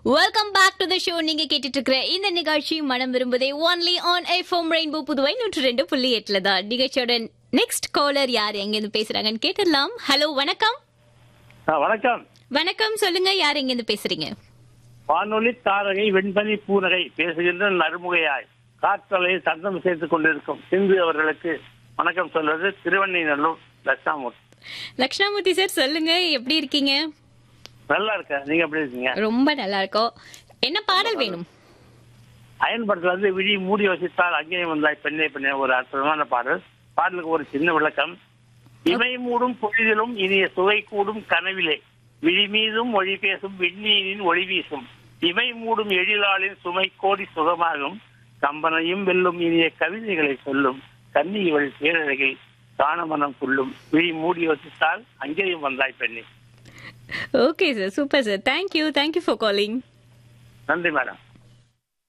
welcome back to the show நீங்க கேட்டுட்டு இருக்கிற இந்த நிகழ்ச்சி மனம் விரும்புதே only on FM Rainbow Puduvai நூற்று ரெண்டு புள்ளி எட்டுல தான் நிகழ்ச்சியோட நெக்ஸ்ட் காலர் யார் எங்க இருந்து பேசுறாங்கன்னு கேட்டுடலாம் ஹலோ வணக்கம் ஆ, வணக்கம் வணக்கம் சொல்லுங்க யார் எங்க இருந்து பேசுறீங்க வானொலி தாரகை வெண்பனி பூநகை பேசுகின்ற நறுமுகையாய் காற்றலை சந்தம் சேர்த்துக் கொண்டிருக்கும் சிந்து அவர்களுக்கு வணக்கம் சொல்வது திருவண்ணைநல்லூர் தட்சாமூர்த்தி லக்ஷ்ணாமூர்த்தி சார் சொல்லுங்க எப்படி இருக்கீங்க நல்லா இருக்க நீங்க எப்படி இருக்கீங்க ரொம்ப நல்லா இருக்கோம் என்ன பாடல் வேணும் அயன் படத்துல வந்து விழி மூடி வசித்தால் அங்கேயும் வந்தாய் பெண்ணே பெண்ணே ஒரு அற்புதமான பாடல் பாடலுக்கு ஒரு சின்ன விளக்கம் இமை மூடும் பொழுதிலும் இனிய சுவை கூடும் கனவிலே விழி மீதும் மொழி பேசும் விண்ணீரின் ஒளி வீசும் இமை மூடும் எழிலாளின் சுமை கோடி சுகமாகும் கம்பனையும் வெல்லும் இனிய கவிதைகளை சொல்லும் கன்னி இவள் பேரழகை காணமனம் கொள்ளும் விழி மூடி வசித்தால் அங்கேயும் வந்தாய் பெண்ணே okay sir super sir thank you thank you for calling நன்றி மேடம்